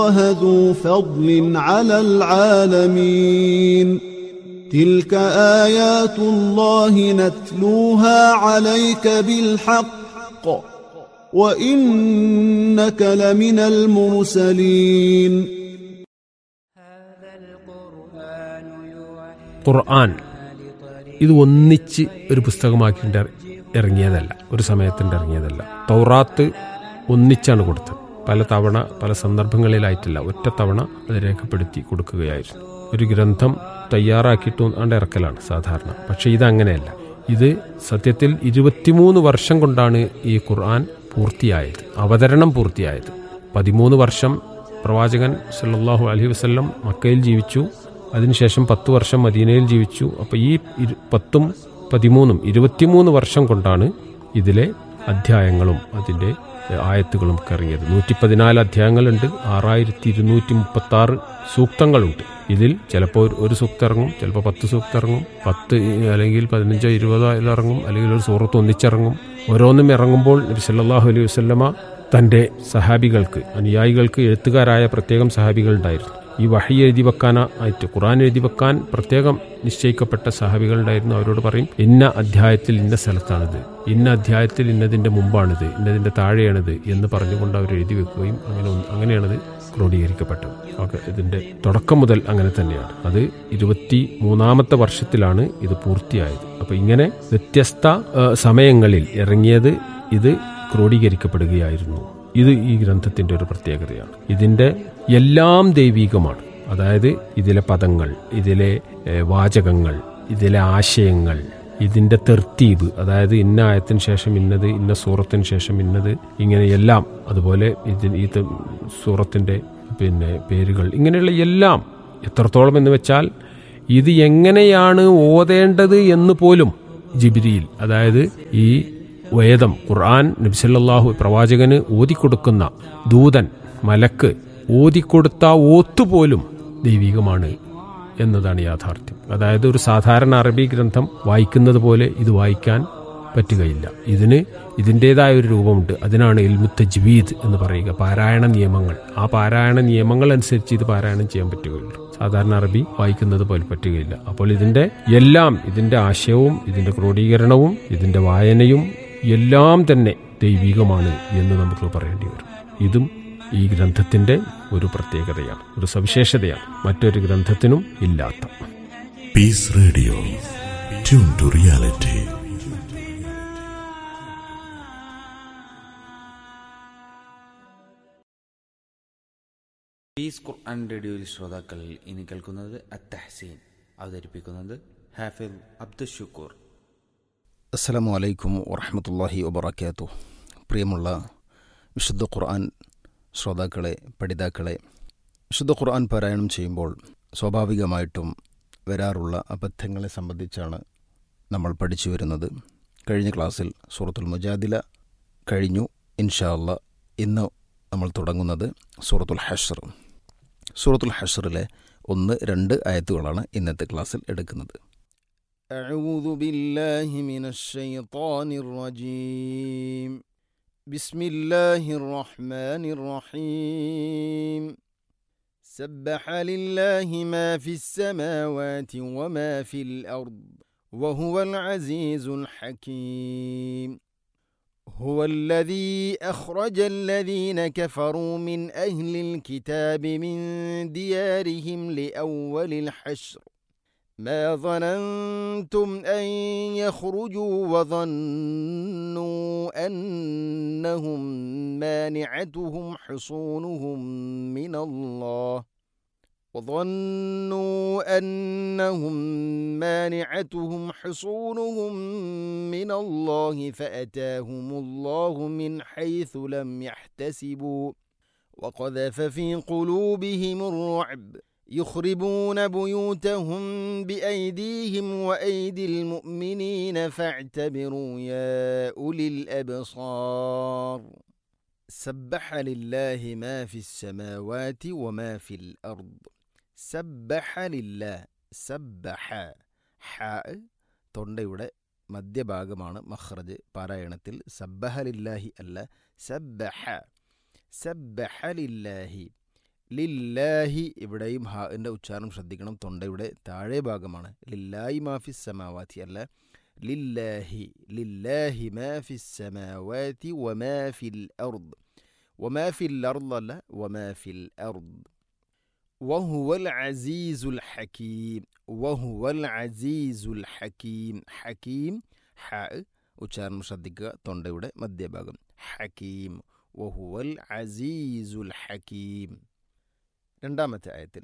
الله ذو فضل على العالمين تلك آيات الله نتلوها عليك بالحق وإنك لمن المرسلين ഖുർആൻ ഇത് ഒന്നിച്ച് ഒരു പുസ്തകമാക്കിയിട്ട് ഇറങ്ങിയതല്ല ഒരു സമയത്തിൻ്റെ ഇറങ്ങിയതല്ല തൗറാത്ത് ഒന്നിച്ചാണ് കൊടുത്തത് പല തവണ പല സന്ദർഭങ്ങളിലായിട്ടില്ല ഒറ്റ തവണ അത് രേഖപ്പെടുത്തി കൊടുക്കുകയായിരുന്നു ഒരു ഗ്രന്ഥം തയ്യാറാക്കിയിട്ട് ആണ്ട് ഇറക്കലാണ് സാധാരണ പക്ഷെ ഇതങ്ങനെയല്ല ഇത് സത്യത്തിൽ ഇരുപത്തിമൂന്ന് വർഷം കൊണ്ടാണ് ഈ ഖുർആൻ പൂർത്തിയായത് അവതരണം പൂർത്തിയായത് പതിമൂന്ന് വർഷം പ്രവാചകൻ സല്ലല്ലാഹു അലൈഹി വസല്ലം മക്കയിൽ ജീവിച്ചു അതിനുശേഷം പത്ത് വർഷം മദീനയിൽ ജീവിച്ചു അപ്പോൾ ഈ ഇരു- പത്തും പതിമൂന്നും ഇരുപത്തിമൂന്ന് വർഷം കൊണ്ടാണ് ഇതിലെ അധ്യായങ്ങളും അതിൻ്റെ എഹ്, ആയത്തുകളും ഒക്കെ ഇറങ്ങിയത് നൂറ്റി പതിനാല് അധ്യായങ്ങളുണ്ട് ആറായിരത്തി ഇരുന്നൂറ്റി മുപ്പത്തി ആറ് സൂക്തങ്ങളുണ്ട് ഇതിൽ ചിലപ്പോൾ ഒരു- ഒരു സൂക്തം ഇറങ്ങും ചിലപ്പോൾ പത്ത് സൂക്തം ഇറങ്ങും പത്ത് ഇ- അല്ലെങ്കിൽ പതിനഞ്ചോ ഇരുപതോ അതിൽ ഇറങ്ങും അല്ലെങ്കിൽ ഒരു സൂറത്ത് ഒന്നിച്ചിറങ്ങും ഓരോന്നും ഇറങ്ങുമ്പോൾ നബി സല്ലല്ലാഹു അലൈഹി വസല്ലമ തൻ്റെ സഹാബികൾക്ക് അനുയായികൾക്ക് എഴുത്തുകാരായ പ്രത്യേകം സഹാബികൾ ഉണ്ടായിരുന്നു ഈ വഹി എഴുതി വെക്കാനായിട്ട് ഖുറാൻ എഴുതി വെക്കാൻ പ്രത്യേകം നിശ്ചയിക്കപ്പെട്ട സഹാബികളുണ്ടായിരുന്നു അവരോട് പറയും ഇന്ന അധ്യായത്തിൽ ഇന്ന സ്ഥലത്താണിത് ഇന്ന അധ്യായത്തിൽ ഇന്നതിൻ്റെ മുമ്പാണിത് ഇന്നതിൻ്റെ താഴെയാണിത് എന്ന് പറഞ്ഞുകൊണ്ട് അവർ എഴുതി വെക്കുകയും അങ്ങനെ ഒന്ന്- അങ്ങനെയാണത് ക്രോഡീകരിക്കപ്പെട്ടത് ഓക്കെ ഇതിൻ്റെ തുടക്കം മുതൽ അങ്ങനെ തന്നെയാണ് അത് ഇരുപത്തി മൂന്നാമത്തെ വർഷത്തിലാണ് ഇത് പൂർത്തിയായത് അപ്പോൾ ഇങ്ങനെ വ്യത്യസ്ത ആ, സമയങ്ങളിൽ ഇറങ്ങിയത് ഇത് ക്രോഡീകരിക്കപ്പെടുകയായിരുന്നു ഇത് ഈ ഗ്രന്ഥത്തിന്റെ ഒരു പ്രത്യേകതയാണ് ഇതിന്റെ എല്ലാം ദൈവീകമാണ് അതായത് ഇതിലെ പദങ്ങൾ ഇതിലെ ഏ, വാചകങ്ങൾ ഇതിലെ ആശയങ്ങൾ ഇതിന്റെ തെർത്തീബ് അതായത് ഇന്ന ആയത്തിന് ശേഷം ഇന്നത് ഇന്ന സൂറത്തിന് ശേഷം ഇന്നത് ഇങ്ങനെ എല്ലാം അതുപോലെ ഇതിന് ഈ ത- സൂറത്തിന്റെ പിന്നെ പേരുകൾ ഇങ്ങനെയുള്ള എല്ലാം എത്രത്തോളം എന്ന് വെച്ചാൽ ഇത് എങ്ങനെയാണ് ഓതേണ്ടത് എന്ന് പോലും ജിബിരിയിൽ അതായത് ഈ വേദം ഖുർആൻ നബ്സല്ലാഹു പ്രവാചകന് ഓതിക്കൊടുക്കുന്ന ദൂതൻ മലക്ക് ഓതിക്കൊടുത്ത ഓത്തുപോലും ദൈവികമാണ് എന്നതാണ് യാഥാർത്ഥ്യം അതായത് ഒരു സാധാരണ അറബി ഗ്രന്ഥം വായിക്കുന്നത് പോലെ ഇത് വായിക്കാൻ പറ്റുകയില്ല ഇതിന് ഇതിൻ്റെതായ ഒരു രൂപമുണ്ട് അതിനാണ് ഇൽമുത്ത ജ്വീദ് എന്ന് പറയുക പാരായണ നിയമങ്ങൾ ആ പാരായണ നിയമങ്ങൾ അനുസരിച്ച് ഇത് പാരായണം ചെയ്യാൻ പറ്റുകയുള്ളൂ സാധാരണ അറബി വായിക്കുന്നത് പോലെ പറ്റുകയില്ല അപ്പോൾ ഇതിന്റെ എല്ലാം ഇതിന്റെ ആശയവും ഇതിന്റെ ക്രോഡീകരണവും ഇതിന്റെ വായനയും എല്ലാം തന്നെ ദൈവികമാണ് എന്ന് നമുക്ക് പറയേണ്ടി വരും ഇതും ഈ ഗ്രന്ഥത്തിന്റെ ഒരു പ്രത്യേകതയാണ് ഒരു സവിശേഷതയാണ് മറ്റൊരു ഗ്രന്ഥത്തിനും ഇല്ലാത്ത Peace Radio. Tune to reality. Peace Quran റേഡിയോയിൽ ശ്രോതാക്കൾ ഇനി കേൾക്കുന്നത് അത്തഹസീൻ അവതരിപ്പിക്കുന്നത് ഹാഫിൽ അബ്ദുഷുക്കൂർ അസ്സലാമു അലൈക്കും വറഹമത്തല്ലാഹി വബർക്കാത്തു പ്രിയമുള്ള വിശുദ്ധ ഖുർആൻ ശ്രോതാക്കളെ പഠിതാക്കളെ വിശുദ്ധ ഖുർആൻ പാരായണം ചെയ്യുമ്പോൾ സ്വാഭാവികമായിട്ടും വരാറുള്ള അബദ്ധങ്ങളെ സംബന്ധിച്ചാണ് നമ്മൾ പഠിച്ചു വരുന്നത് കഴിഞ്ഞ ക്ലാസ്സിൽ സൂറത്തുൽ മുജാദില കഴിഞ്ഞു ഇൻഷാ അല്ലാ ഇന്ന് നമ്മൾ തുടങ്ങുന്നത് സൂറത്തുൽ ഹഷർ സൂറത്തുൽ ഹഷറിലെ ഒന്ന് രണ്ട് ആയത്തുകളാണ് ഇന്നത്തെ ക്ലാസ്സിൽ എടുക്കുന്നത് أعوذ بالله من الشيطان الرجيم بسم الله الرحمن الرحيم سبح لله ما في السماوات وما في الأرض وهو العزيز الحكيم هو الذي أخرج الذين كفروا من أهل الكتاب من ديارهم لأول الحشر ما ظننتم أن يخرجوا وظنوا أنهم مانعتهم حصونهم من الله وظنوا أنهم مانعتهم حصونهم من الله فأتاهم الله من حيث لم يحتسبوا وقذف في قلوبهم الرعب يخربون بيوتهم بأيديهم وأيدي المؤمنين فاعتبروا يا أولي الأبصار سبح لله ما في السماوات وما في الأرض سبح لله സബ്ബഹ ഹ തൊണ്ടയുടെ മധ്യഭാഗമാണ് മഹ്റജ് പാരായണത്തിൽ സബ്ബഹ ലില്ലാഹി അല്ല സബ്ബഹ സബ്ബഹ ലില്ലാഹി ലില്ലാഹി ഇവിടെയും ഹാഇൻ്റെ ഉച്ചാരണം ശ്രദ്ധിക്കണം തൊണ്ടയുടെ താഴെ ഭാഗമാണ് ലില്ലാഹി മാഫി സമാവാത്തി അല്ല ലില്ലാഹി ലില്ലാഹി മാഫി സമാവാത്തി വമാ ഫിൽ അർദ് വമാ ഫിൽ അർദ് അല്ല വമാ ഫിൽ അർദ് وهو العزيز الحكيم وهو العزيز الحكيم حكيم حاء ഉച്ചാരണം ശ്രദ്ധിക്കുക തൊണ്ടയുടെ മധ്യഭാഗം ഹക്കീം വഹുവൽ അസീസുൽ ഹക്കീം രണ്ടാമത്തെ ആയത്തിൽ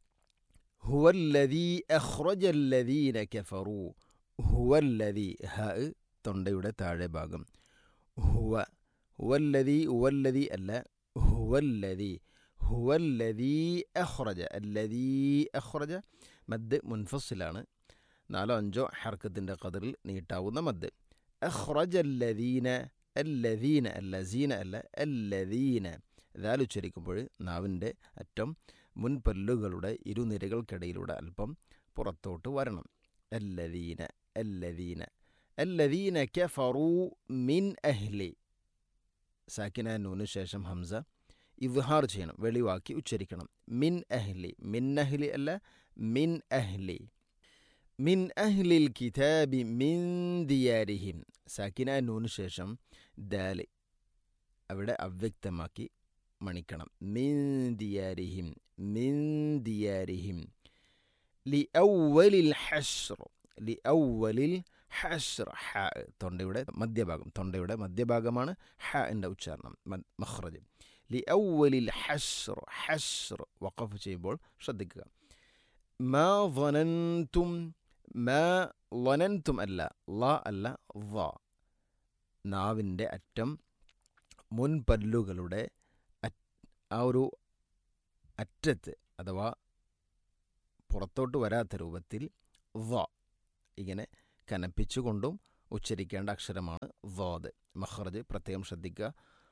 ഹുവല്ലദീ അഖ്റജല്ലദീന കഫറു ഹുവല്ലദീ ഹ തൊണ്ടയുടെ താഴെ ഭാഗം ഹുവ ഹുവല്ലദീ ഹുവല്ലദീ അല്ല ഹുവല്ലദീ ഹുവല്ലദീ അഖ്റജ അല്ലദീ അഖ്റജ മദ് മുൻഫസിലാണ് നാലോ അഞ്ചോ ഹർക്കത്തിൻ്റെ കതിറിൽ നീട്ടാവുന്ന മദ് അഖ്റജ അല്ലദീന അല്ലദീന അല്ല സീന അല്ല അല്ലദീന ദാൽ ഉച്ചരിക്കുമ്പോൾ നാവിൻ്റെ അറ്റം മുൻപല്ലുകളുടെ ഇരുനിരകൾക്കിടയിലൂടെ അല്പം പുറത്തോട്ട് വരണം അല്ലദീന അല്ലദീന അല്ലദീന കഫറു മിൻ അഹ്ലി സാക്കിന നൂന് ശേഷം ഹംസ ഇവ്ഹാർ ചെയ്യണം വെളിവാക്കി ഉച്ചരിക്കണം മിൻ അഹ്ലി മിൻ അഹ്ലി അല്ല മിൻ അഹ്ലി മിൻ അഹ്ലിൽ കിതാബി മിൻ ദിയാരിഹിം സാക്കിന നൂന് ശേഷം ദാല് അവിടെ അവ്യക്തമാക്കി മണിക്കണം മിൻ ദിയാരിഹിം മിൻ ദിയാരിഹിം ലി ഔവലിൽ ഹഷ്ർ ലി ഔവലിൽ ഹഷ്ർ ഹ തൊണ്ടയുടെ മധ്യഭാഗം തൊണ്ടയുടെ മധ്യഭാഗമാണ് ഹ എൻ്റെ ഉച്ചാരണം മഹ്റജ് ലി ഔവലിൽ ഹഷ്ർ ഹഷ്ർ വഖഫ് ചെയ്യുമ്പോൾ ശ്രദ്ധിക്കുക മാ വനന്തും മാ വനന്തും അല്ല ല അല്ല വ നാവിൻ്റെ അറ്റം മുൻപല്ലുകളുടെ ആ ഒരു അറ്റത്ത് അഥവാ പുറത്തോട്ട് വരാത്ത രൂപത്തിൽ വ ഇങ്ങനെ കനപ്പിച്ചുകൊണ്ടും ഉച്ചരിക്കേണ്ട അക്ഷരമാണ് വാദ് മഹ്റജ് പ്രത്യേകം ശ്രദ്ധിക്കുക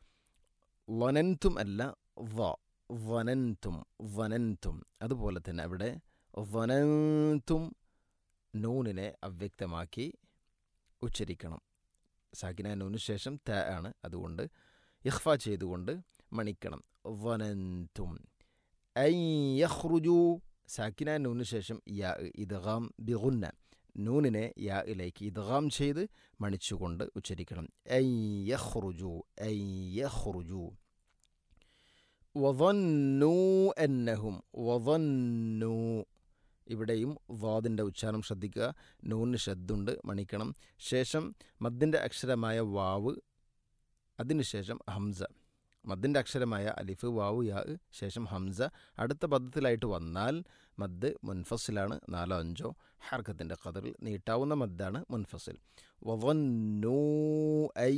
വനന്തും അല്ല വ വനന്തും വനന്തും അതുപോലെ തന്നെ അവിടെ വനന്തും നൂനിനെ അവ്യക്തമാക്കി ഉച്ചരിക്കണം സാക്കിന നൂന് ശേഷം ത ആണ് അതുകൊണ്ട് ഇഖ്ഫ ചെയ്തുകൊണ്ട് മണിക്കണം വനന്തും ഐ യഖ്റുജു സാക്കിന നൂന് ശേഷം യാ ഇദ്ഗാം ബിഗുന്ന നൂനിനെ യാ ഇലേക്ക് ഇദ്ഗാം ചെയ്ത് മണിച്ചുകൊണ്ട് ഉച്ചരിക്കണം ഐ യഖ്റുജു ഐ യഖ്റുജു വظنوا അന്നഹും വظنوا ഇവിടെയും വാദിൻ്റെ ഉച്ചാരണം ശ്രദ്ധിക്കുക നൂന് ശബ്ദുണ്ട് മണിക്കണം ശേഷം മദ്ദിൻ്റെ അക്ഷരമായ വാവ് അതിനുശേഷം ഹംസ മദ്ദിൻ്റെ അക്ഷരമായ അലിഫ് വാവ് യാ ശേഷം ഹംസ അടുത്ത പദത്തിലായിട്ട് വന്നാൽ മദ് മുൻഫസിലാണ് നാലോ അഞ്ചോ ഹർക്കത്തിൻ്റെ കതറിൽ നീട്ടാവുന്ന മദ്ദാണ് മുൻഫസിൽ വവന്നൂ ഐ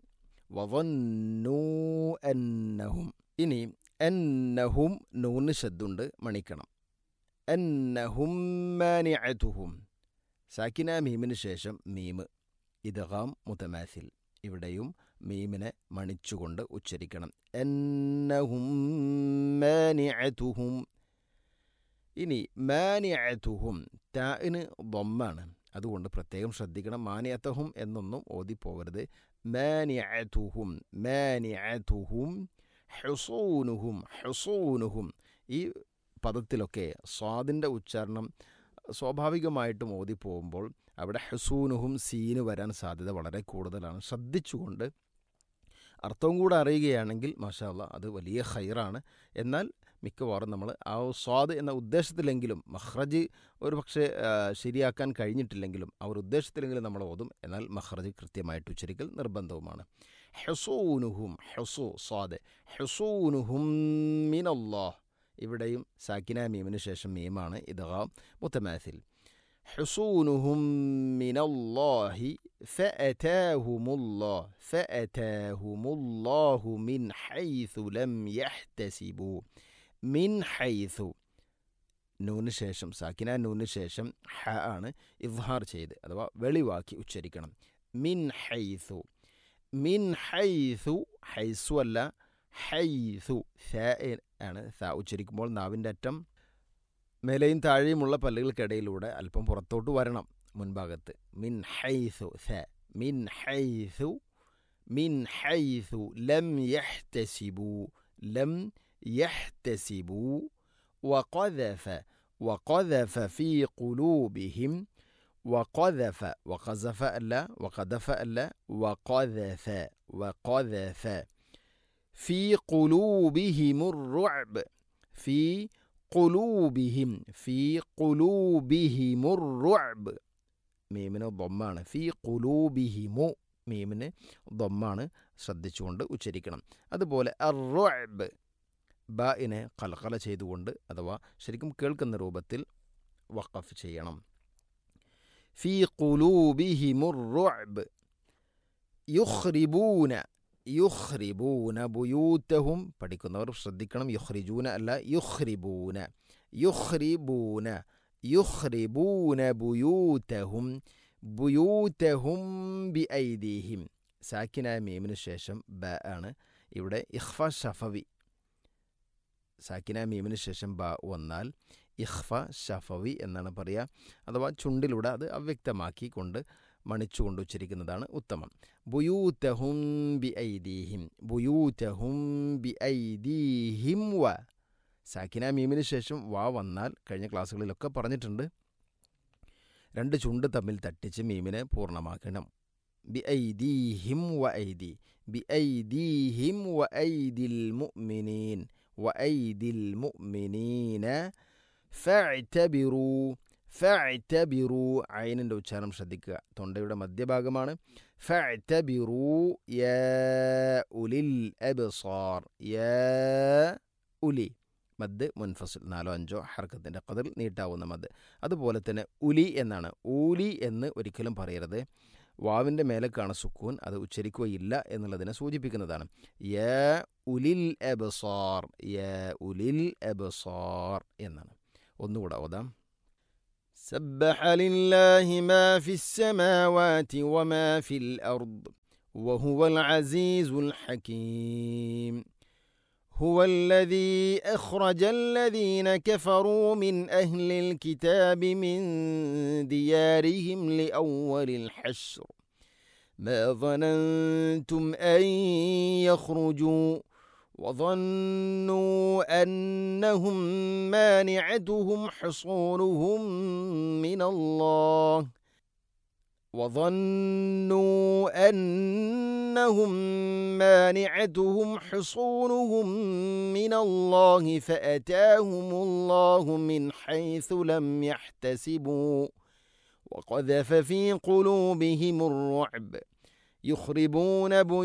വവന്നൂ എന്നഹും ഇനി എന്നഹും നൂന് ശബ്ദുണ്ട് മണിക്കണം എന്നഹും മാനിഅതുഹും സാക്കിന മീമിന് ശേഷം മീമ് ഇദ്ഗാം മുതമാസിൽ ഇവിടെയും മീമിനെ മണിച്ചുകൊണ്ട് ഉച്ചരിക്കണം എന്നഹും മാനിഅതുഹും ഇനി മാനിഅതുഹും താഇന് ബൊമ്മാണ് അതുകൊണ്ട് പ്രത്യേകം ശ്രദ്ധിക്കണം മാനിയത്തഹും എന്നൊന്നും ഓതിപ്പോകരുത് മാനിഅതുഹും മാനിഅതുഹും ഹുസൂനുഹും ഹുസൂനുഹും ഈ പദത്തിലൊക്കെ സ്വാദിൻ്റെ ഉച്ചാരണം സ്വാഭാവികമായിട്ടും ഓതിപ്പോകുമ്പോൾ അവിടെ ഹസൂനുഹും സീന് വരാൻ സാധ്യത വളരെ കൂടുതലാണ് ശ്രദ്ധിച്ചുകൊണ്ട് അർത്ഥവും കൂടെ അറിയുകയാണെങ്കിൽ മാഷാല്ല അത് വലിയ ഹൈറാണ് എന്നാൽ മിക്കവാറും നമ്മൾ ആ സ്വാദ് എന്ന ഉദ്ദേശത്തിലെങ്കിലും മഹ്റജ് ഒരു പക്ഷേ ശരിയാക്കാൻ കഴിഞ്ഞിട്ടില്ലെങ്കിലും ആ ഒരു ഉദ്ദേശത്തിലെങ്കിലും നമ്മൾ ഓതും എന്നാൽ മഹ്റജ് കൃത്യമായിട്ട് ഉച്ചരിക്കൽ നിർബന്ധവുമാണ് ഹെസൂനുഹും ഹെസു സ്വാദ് ഹെസൂനുഹും മിനല്ലാഹ് ഇവിടെയും സാക്കിന മീമിന് ശേഷം മീമാണ് ഇദ്ഗാ മുത്തമാസിൽ حصونهم من الله فأتاهم الله فأتاهم الله من حيث لم يحتسبوا من حيث നൂന് ശേഷം സാക്കിന നൂന് ശേഷം ഹ ആണ് ഇഫ്ഹാർ ചെയ്ത് അഥവാ വെളിവാക്കി ഉച്ചരിക്കണം മിൻ ഹൈസു മിൻ ഹൈസു ഹൈസു അല്ല ഹൈസു ആണ് സ ഉച്ചരിക്കുമ്പോൾ നാവിൻ്റെ അറ്റം മേലെയും താഴെയുമുള്ള പല്ലുകൾക്കിടയിലൂടെ അല്പം പുറത്തോട്ട് വരണം മുൻഭാഗത്ത് മിൻ ഹൈസു സ മിൻ ഹൈസു മിൻ ഹൈസു ലം യഹ്തസിബു ലം യഹ്തസിബു വഖദഫ വഖദഫ ഫീ ഖുലൂബിഹിം വഖദഫ വഖസഫ അല്ല വഖദഫ അല്ല വഖദഫ വഖദഫ ഫീ ഖുലൂബിഹിമുർ റുഅബ് ഫീ ഖുലൂബിഹിം ഫീ ഖുലൂബിഹിമുർ റുഅബ് മീമിന് ദൊമ്മാണ് ഫീ ഖുലൂബിഹിമു മീമിന് ദൊമ്മാണ് ശ്രദ്ധിച്ചുകൊണ്ട് ഉച്ചരിക്കണം അതുപോലെ അറുഅബ് ബിനെ കലകല ചെയ്തുകൊണ്ട് അഥവാ ശരിക്കും കേൾക്കുന്ന രൂപത്തിൽ വഖഫ് ചെയ്യണം ഫീ ഖുലൂബിഹിമുർ റുഅബ് യുഖ്രിബൂന യുഖ്രിബൂന ബുയൂത്തഹും പഠിക്കുന്നവർ ശ്രദ്ധിക്കണം യുഖ്രിജൂന അല്ല യുഖ്രിബൂന യുഖ്രിബൂന യുഖ്രിബൂന ബുയൂത്തഹും ബുയൂത്തഹും ബി ഐദീഹിം സാക്കിനായ മീമിന് ശേഷം ബ ആണ് ഇവിടെ ഇഖ്ഫ ഷഫവി സാക്കിനായ മീമിന് ശേഷം ബ വന്നാൽ ഇഖ്ഫ ഷഫവി എന്നാണ് പറയുക അഥവാ ചുണ്ടിലൂടെ അത് അവ്യക്തമാക്കി കൊണ്ട് മണിച്ചുകൊണ്ട് ഉച്ചരിക്കുന്നതാണ് ഉത്തമം ബുയൂത്തഹും ബി ഐദീഹിം ബുയൂത്തഹും ബി ഐദീഹിം വ സാക്കിന മീമിന് ശേഷം വാ വന്നാൽ കഴിഞ്ഞ ക്ലാസ്സുകളിലൊക്കെ പറഞ്ഞിട്ടുണ്ട് രണ്ട് ചുണ്ട് തമ്മിൽ തട്ടിച്ച് മീമിനെ പൂർണ്ണമാക്കണം ബി ഐദീഹിം വ ഐദി ബി ഐദീഹിം വ ഐദിൽ മുഅ്മിനീൻ വ ഐദിൽ മുഅ്മിനീന ഫഅ്തബിറൂ ഫഅ്തബിറൂ ഐനിൻ്റെ ഉച്ചാരണം ശ്രദ്ധിക്കുക തൊണ്ടയുടെ മധ്യഭാഗമാണ് ഫഅ്തബിറൂ യാ ഉലിൽ അബ്സാർ യാ ഉലി മദ് മുൻഫസിൽ നാലോ അഞ്ചോ ഹർക്കത്തിൻ്റെ കതിൽ നീട്ടാവുന്ന മദ് അതുപോലെ തന്നെ ഉലി എന്നാണ് ഊലി എന്ന് ഒരിക്കലും പറയരുത് വാവിൻ്റെ മേലേക്കാണ് സുക്കൂൻ അത് ഉച്ചരിക്കുകയില്ല എന്നുള്ളതിനെ സൂചിപ്പിക്കുന്നതാണ് യ ഉലിൽ എബസാർ യ ഉലിൽ എബസാർ എന്നാണ് ഒന്നുകൂടെ ഓതാം سبح لله ما في السماوات وما في الأرض وهو العزيز الحكيم هو الذي أخرج الذين كفروا من أهل الكتاب من ديارهم لأول الحشر ما ظننتم أن يخرجوا وظنوا أنهم مانعتهم حصونهم من الله وظنوا أنهم مانعتهم حصونهم من الله فأتاهم الله من حيث لم يحتسبوا وقذف في قلوبهم الرعب يخربون